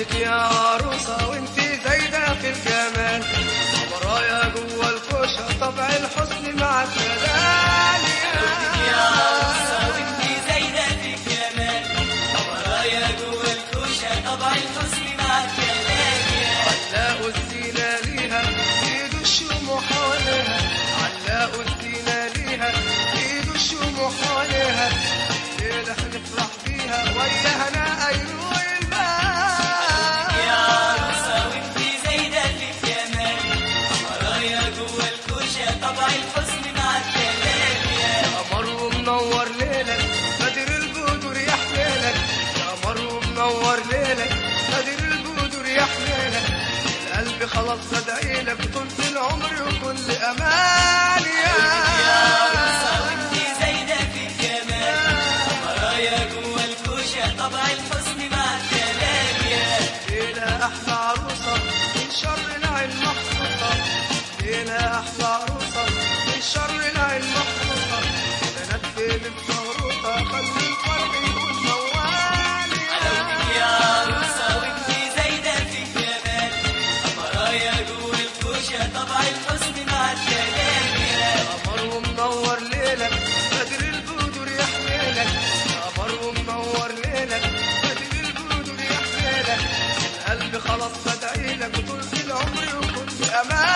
حلاوتك يا عروسة وانتي زايدة في الجمال ورايا جوه الكوشة طبع الحسن مع الدلال يا عروسة وانتي زايدة في الجمال ورايا جوه الكوشة طبع الحسن مع الكلام يا علقوا الزينة ليها ايدوا الشموع حواليها علقوا الزينة ليها ايدوا الشموع حواليها الليلة هنفرح بيها وياها انا ايوه البال يا عروسة وانتي زايدة في الجمال ورايا جوه الكوشة طبع الحسن مع الكلام يا قمر ومنور ليلك بدر البدور يا حليلك قمر ومنور ليلك بدر البدور يا حليلك القلب خلاص بدعي لك طول العمر وكل امان يا يا عروسة وانتي زايدة في الجمال ورايا جوه الكوشة طبع الحسن مع الكلام يا ليلة احلى عروسة من شر العين محروسة ليلة احلى عروسة من شر العين محروسة بنات فين الفروسة خلي الفرح يكون موال يا عروسة وانتي زايدة في الجمال ورايا جوه الكوشة طبع الحسن مع الكلام يا قمر ومنور ليلك بدر البدور يا حليلك قمر ومنور ليلك بدر البدور يا حليلك القلب خلاص بدعي لك طول العمر وكل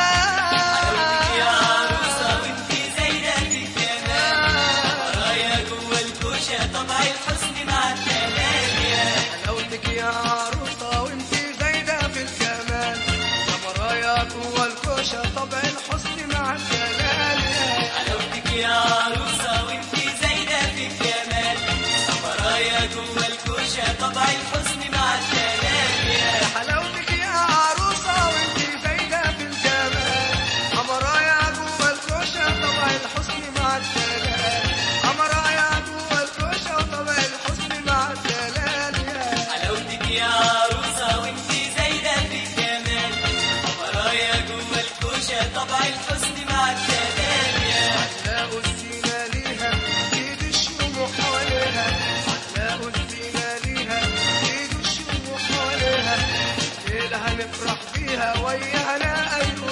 امان يا عروسة وانتي زايدة في الجمال ورايا جوه الكوشة طبع الحسن مع الكلام يا حلاوتك يا عروسة وانتي زايدة في الجمال يا مرايا جوه الكوشة طبع الحسن مع الجلال حلاوتك يا عروسة وانتي زايدة في الجمال ورايا جوه الكوشة طبع الحسن مع الكلام يا حلاوتك يا عروسة وانتي زايدة في الجمال أمرايا جوه الكوشة طبع الحسن مع الجلال أمرايا جوه الكوشة طبع الحسن مع الجلال حلاوتك يا عروسة وانتي زايدة في الجمال ورايا جوه الكوشة طبع الحسن مع الكلام يا هتلاقوا الزينة ليها ايد الشموع حواليها هتلاقوا الزينة ليها ايد الشموع حواليها الليلة هنفرح بيها وياها انا ايوه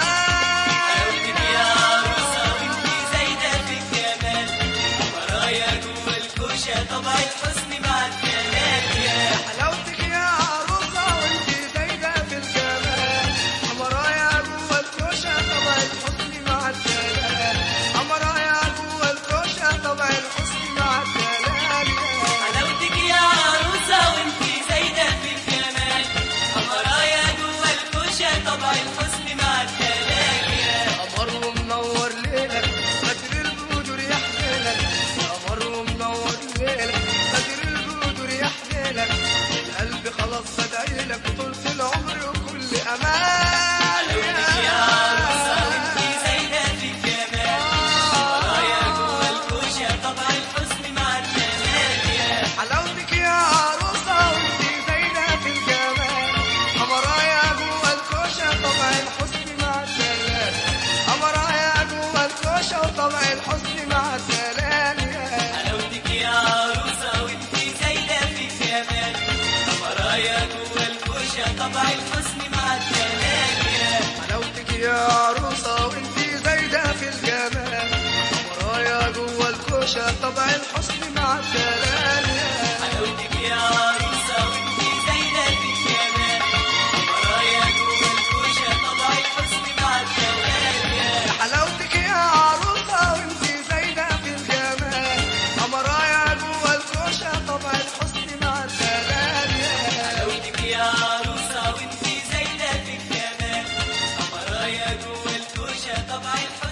حلاوتك البال يا عروسة وانتي زايدة في الجمال ورايا جوه الكوشة طبع الحسن مع الكلام يا حلاوتك يا عروسة وانتي زايدة في الجمال أمرايا جوه الكوشة طبع الحسن مع الدلال أمرايا جوه الكوشة طبع الحسن مع الدلال حلاوتك يا عروسة وانتي زايدة في الجمال ورايا جوه الكوشة طبع الحسن مع الكلام يا قمر ومنور ليلك بدر البدور يا حليلك قمر ومنور ليلك بدر البدور يا حليلك القلب خلاص بدعي لك طول العمر وكل امان حلاوتك يا عروسة وانتي زايدة في الجمال ورايا جوه الكوشة طبع الحسن مع الكلام يا حلاوتك يا عروسة وانتي زايدة في الجمال أمرايا جوه الكوشة طبع الحسن مع الدلال أمرايا جوه الكوشة وطبع الحسن مع الدلال حلاوتك يا عروسة وانتي زايدة في الجمال ورايا جوه الكوشة طبع الحسن مع الكلام يا حلاوتك يا عروسة وانتي زايدة في الجمال ورايا جوه الكوشة طبع الحسن مع الدلال حلاوتك يا عروسة وانتي زايدة في الجمال ورايا جوه الكوشة طبع الحسن مع الكلام يا حلاوتك يا عروسة وانتي زايدة في الجمال أمرايا جوه الكوشة طبع الحسن مع الدلال حلاوتك يا عروسة وانتي زايدة في الجمال ورايا جوه الكوشة طبع الحسن